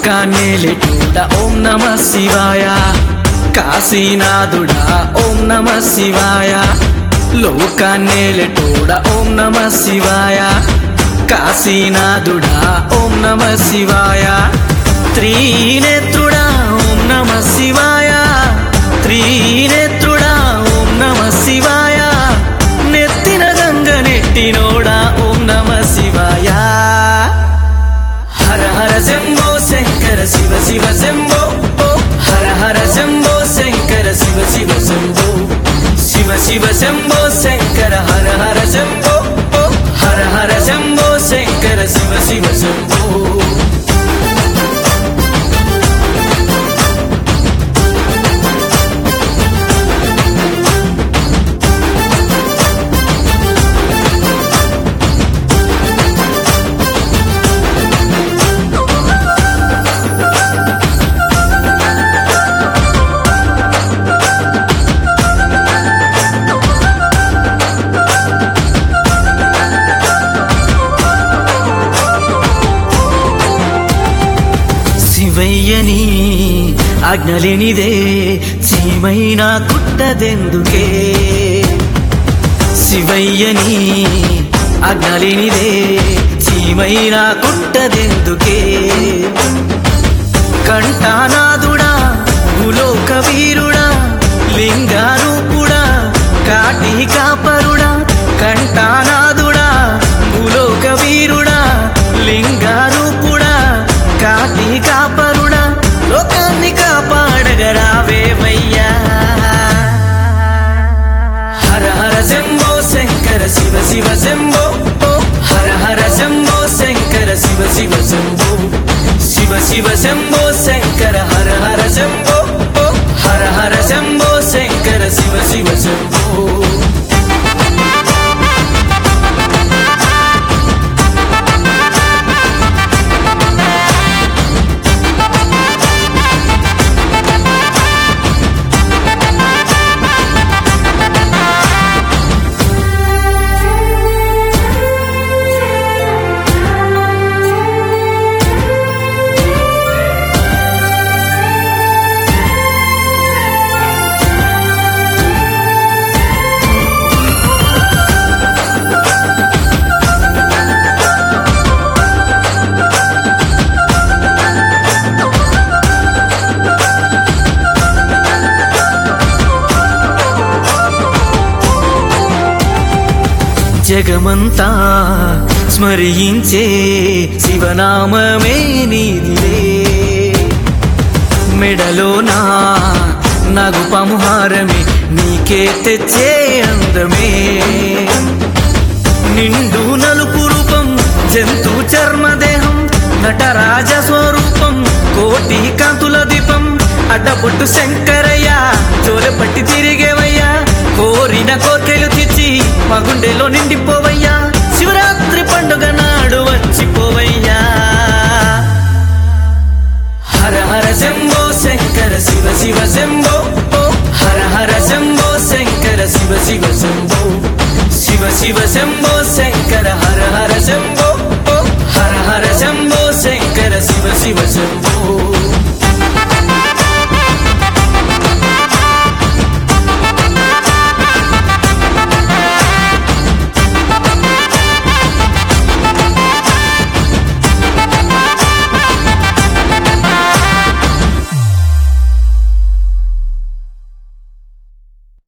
లోకాన్నేలిటూడ ఓం నమ శివాయ కాశీనాథుడా ఓం నమ శివాయ లోకాన్నేలిటూడ ఓం నమ శివాయ కాశీనాథుడా ఓం నమ శివాయ త్రీనేత్రుడా ఓం నమ శివాయ త్రీనేత్రుడా ఓం నమ శివాయ నెత్తిన గంగ నెట్టినోడా ఓం నమ శివాయ హర హర శంభో శంకర శివ శివ శంభో ఓ హర హర శంభో శంకర శివ శివ శంభో శివ శివ శంభో శంకర హర హర శంభో ఓ హర హర శంభో శంకర శివ శివ శంభో శివయ్యని ఆజ్ఞలేనిదే చీమైన కుట్టదెందుకే శివయ్యని ఆజ్ఞలేనిదే చీమైన కుట్టదెందుకే కంఠానాథుడా భూలోక వీరుడా లింగారూపుడా కాటి కాపరుడా కంఠానాథుడా భూలోక వీరుడా లింగారూపుడా కాటి కాపరుడా లోకాన్ని కాపాడగరావేవయ్యా హర హర శంభో శంకర శివ శివ శంభో ఓ హర హర శంభో శంకర శివ శివ శంభో శివ శివ శంభో శంకర హర హర శంభో ఓ హర హర శంభో శంకర శివ శివ శంభో జగమంతా స్మరించే శివనామమే నీదిలే మెడలోనా నగు పముహారమే నీకే తెచ్చే అందమే నిండు నలుపు రూపం జంతు చర్మదేహం నటరాజ స్వరూపం కోటి కాంతుల దీపం అడ్డబొట్టు శంకరయ్య జోలపట్టి తిరిగేవయ్యా కోరిన కోర్కెలు తెచ్చి మా గుండెలో నిండిపోవయ్యా శివరాత్రి పండుగ నాడు వచ్చిపోవయ్యా హర హర శంభో శంకర శివ శివ శంభో ఓ హర హర శంభో శంకర శివ శివ శంభో శివ శివ శంభో శంకర హర హర శంభో